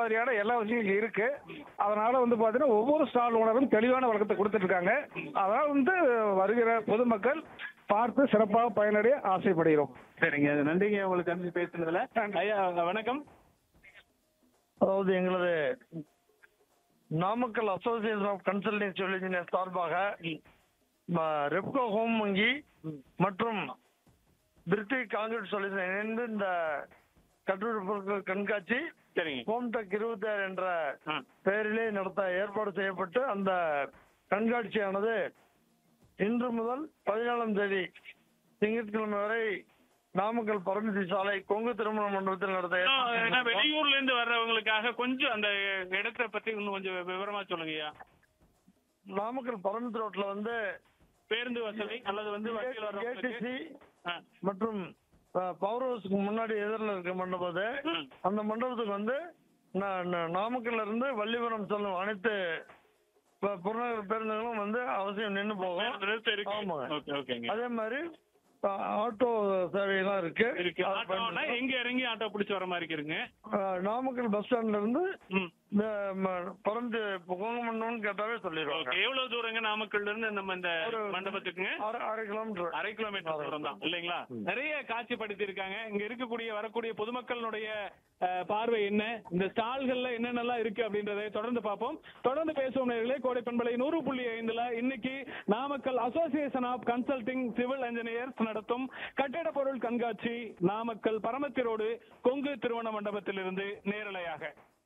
மாதிரியான எல்லா விஷயங்களும் இருக்கு அதனால வந்து பாத்தீங்கன்னா ஒவ்வொரு ஸ்டால் ஓனரும் தெளிவான விளக்கத்தை கொடுத்துட்டு இருக்காங்க அதனால வந்து வருகிற பொதுமக்கள் பார்த்து சிறப்பாக பயனடைய ஆசைப்படுகிறோம் சரிங்க நன்றிங்க உங்களுக்கு அனுப்பி பேசுனதுல ஐயா வணக்கம் அதாவது எங்களது Namakkal association of consulting solution சார்பாக ம, ரெப்கோ ஹோம் வங்கி மற்றும் பிரித்தி காங்கிரீட் சொல்யூஷன் இணைந்து இந்த கட்டுரை பொருட்கள் கண்காட்சி சரிங்க ஹோம் டெக் இருபத்தி ஆறு என்ற ஆ. பெயரிலே நடத்த ஏற்பாடு செய்யப்பட்டு அந்த கண்காட்சியானது இன்று முதல் பதினாலாம் தேதி திங்கட்கிழமை வரை நாமக்கல் பரமத்தி சாலை கொங்கு திருமண மண்டபத்தில் நடத்த ஆ, ஏற்பாடு ஏன்னா செய்யப்பட்டோம். வெளியூர்ல இருந்து வர்றவங்களுக்காக கொஞ்சம் அந்த இடத்தை பத்தி இன்னும் கொஞ்சம் விவரமா சொல்லுங்கய்யா நாமக்கல் பரமத்தி ரோட்ல வந்து பேருந்து வசதி அல்லது வந்து வண்டியில் வர்றவங்களுக்கு ஏடிசி ஆ. மற்றும் பவர் ஹவுஸ்க்கு முன்னாடி எதிரில் இருக்க மண்டபம் அது ம். அந்த மண்டபத்துக்கு வந்து நா- நா- நாமக்கல்ல இருந்து வள்ளிபுரம் செல்லும் அனைத்து ப- புறநகர் பேருந்துகளும் வந்து அவசியம் நின்று போகும் நிறுத்தம் இருக்கு ஆமாங்க. ஓகே ஓகேங்க அதே மாதிரி ஆ, ஆட்டோ சேவையெல்லாம் இருக்கு இருக்கு அதை ஆட்டோனா பயன்படுத்தலாம். எங்க இறங்கி ஆட்டோ பிடிச்சு வர மாதிரி இருக்குங்க ஆ, நாமக்கல் பஸ் ஸ்டாண்ட்ல இருந்து ம் இந்த ம- பரந்து கொங்கு மண்டபம்னு கேட்டாவே சொல்லிடுவாங்க ஓகே எவ்வளவு தூரங்க நாமக்கல்ல இருந்து நம்ம இந்த ஒரு- மண்டபத்துக்குங்க அரை அரை கிலோமீட்டர் அரை கிலோமீட்டர் தூரம் தான் இல்லைங்களா நிறைய காட்சிப்படுத்தி இருக்காங்க இங்க இருக்கக்கூடிய வரக்கூடிய பொதுமக்களுடைய அஹ், பார்வை என்ன இந்த ஸ்டால்கள்ல என்னென்னலாம் இருக்கு அப்படின்றதை தொடர்ந்து பார்ப்போம் தொடர்ந்து பேசுவோம் நேர்களே கோடை பண்பலை நூறு புள்ளி ஐந்துல இன்னைக்கு Namakkal association of consulting civil engineers நடத்தும் கட்டிட பொருள் கண்காட்சி நாமக்கல் பரமத்தி ரோடு கொங்கு திருவண்ண மண்டபத்திலிருந்து நேரலையாக